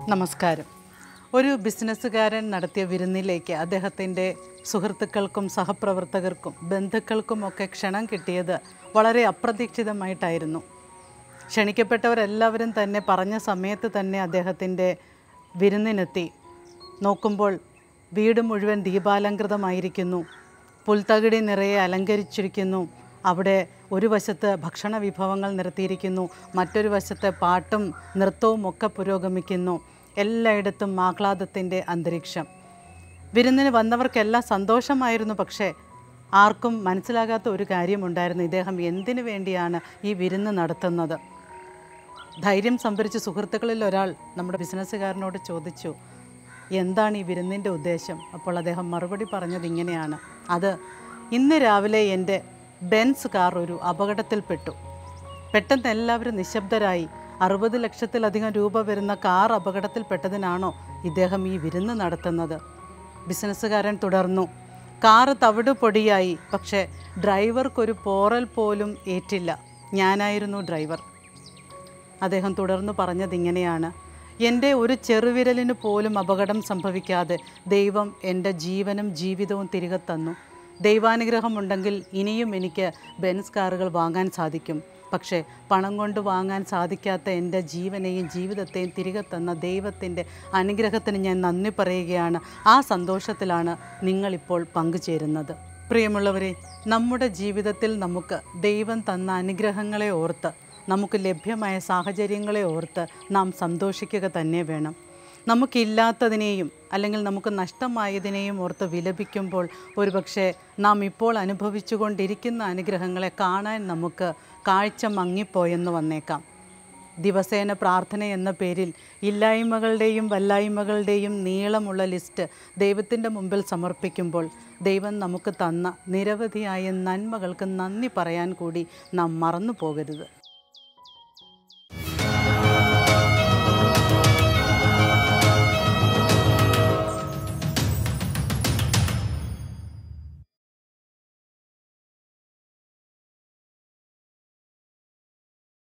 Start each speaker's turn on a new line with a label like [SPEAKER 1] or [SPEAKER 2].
[SPEAKER 1] നമസ്കാരം ഒരു ബിസിനസ്സുകാരൻ നടത്തിയ വിരുന്നിലേക്ക് അദ്ദേഹത്തിൻ്റെ സുഹൃത്തുക്കൾക്കും സഹപ്രവർത്തകർക്കും ബന്ധുക്കൾക്കും ഒക്കെ ക്ഷണം കിട്ടിയത് വളരെ അപ്രതീക്ഷിതമായിട്ടായിരുന്നു ക്ഷണിക്കപ്പെട്ടവരെല്ലാവരും തന്നെ പറഞ്ഞ സമയത്ത് തന്നെ അദ്ദേഹത്തിൻ്റെ വിരുന്നിനെത്തി നോക്കുമ്പോൾ വീട് മുഴുവൻ ദീപാലങ്കൃതമായിരിക്കുന്നു പുൽത്തകിടി നിറയെ അലങ്കരിച്ചിരിക്കുന്നു അവിടെ ഒരു വശത്ത് ഭക്ഷണ വിഭവങ്ങൾ നിരത്തിയിരിക്കുന്നു മറ്റൊരു വശത്ത് പാട്ടും നൃത്തവും ഒക്കെ പുരോഗമിക്കുന്നു എല്ലായിടത്തും ആഹ്ലാദത്തിൻ്റെ അന്തരീക്ഷം വിരുന്നിന് വന്നവർക്കെല്ലാം സന്തോഷമായിരുന്നു പക്ഷേ ആർക്കും മനസ്സിലാകാത്ത ഒരു കാര്യമുണ്ടായിരുന്നു ഇദ്ദേഹം എന്തിനു വേണ്ടിയാണ് ഈ വിരുന്ന് നടത്തുന്നത് ധൈര്യം സംഭരിച്ച സുഹൃത്തുക്കളിൽ ഒരാൾ നമ്മുടെ ബിസിനസ്സുകാരനോട് ചോദിച്ചു എന്താണ് ഈ വിരുന്നിൻ്റെ ഉദ്ദേശം അപ്പോൾ അദ്ദേഹം മറുപടി പറഞ്ഞത് ഇങ്ങനെയാണ് അത് ഇന്ന് രാവിലെ എൻ്റെ ബെൻസ് കാർ ഒരു അപകടത്തിൽപ്പെട്ടു പെട്ടെന്ന് എല്ലാവരും നിശബ്ദരായി അറുപത് ലക്ഷത്തിലധികം രൂപ വരുന്ന കാർ അപകടത്തിൽപ്പെട്ടതിനാണോ ഇദ്ദേഹം ഈ വിരുന്ന് നടത്തുന്നത് ബിസിനസ്സുകാരൻ തുടർന്നു കാറ് തവിട് പൊടിയായി പക്ഷേ ഡ്രൈവർക്കൊരു പോറൽ പോലും ഏറ്റില്ല ഞാനായിരുന്നു ഡ്രൈവർ അദ്ദേഹം തുടർന്ന് പറഞ്ഞത് ഇങ്ങനെയാണ് എൻ്റെ ഒരു ചെറുവിരലിന് പോലും അപകടം സംഭവിക്കാതെ ദൈവം എൻ്റെ ജീവനും ജീവിതവും തിരികെ തന്നു ദൈവാനുഗ്രഹമുണ്ടെങ്കിൽ ഇനിയും എനിക്ക് ബെൻസ് കാറുകൾ വാങ്ങാൻ സാധിക്കും പക്ഷേ പണം കൊണ്ട് വാങ്ങാൻ സാധിക്കാത്ത എൻ്റെ ജീവനെയും ജീവിതത്തെയും തിരികെ തന്ന ദൈവത്തിൻ്റെ അനുഗ്രഹത്തിന് ഞാൻ നന്ദി പറയുകയാണ് ആ സന്തോഷത്തിലാണ് നിങ്ങളിപ്പോൾ പങ്കുചേരുന്നത് പ്രിയമുള്ളവരെ നമ്മുടെ ജീവിതത്തിൽ നമുക്ക് ദൈവം തന്ന അനുഗ്രഹങ്ങളെ ഓർത്ത് നമുക്ക് ലഭ്യമായ സാഹചര്യങ്ങളെ ഓർത്ത് നാം സന്തോഷിക്കുക തന്നെ വേണം നമുക്കില്ലാത്തതിനെയും അല്ലെങ്കിൽ നമുക്ക് നഷ്ടമായതിനെയും ഓർത്ത് വിലപിക്കുമ്പോൾ ഒരുപക്ഷെ നാം ഇപ്പോൾ അനുഭവിച്ചു കൊണ്ടിരിക്കുന്ന അനുഗ്രഹങ്ങളെ കാണാൻ നമുക്ക് കാഴ്ച മങ്ങിപ്പോയെന്ന് വന്നേക്കാം ദിവസേന പ്രാർത്ഥന എന്ന പേരിൽ ഇല്ലായ്മകളുടെയും വല്ലായ്മകളുടെയും നീളമുള്ള ലിസ്റ്റ് ദൈവത്തിൻ്റെ മുമ്പിൽ സമർപ്പിക്കുമ്പോൾ ദൈവം നമുക്ക് തന്ന നിരവധിയായ നന്മകൾക്ക് നന്ദി പറയാൻ കൂടി നാം മറന്നു പോകരുത്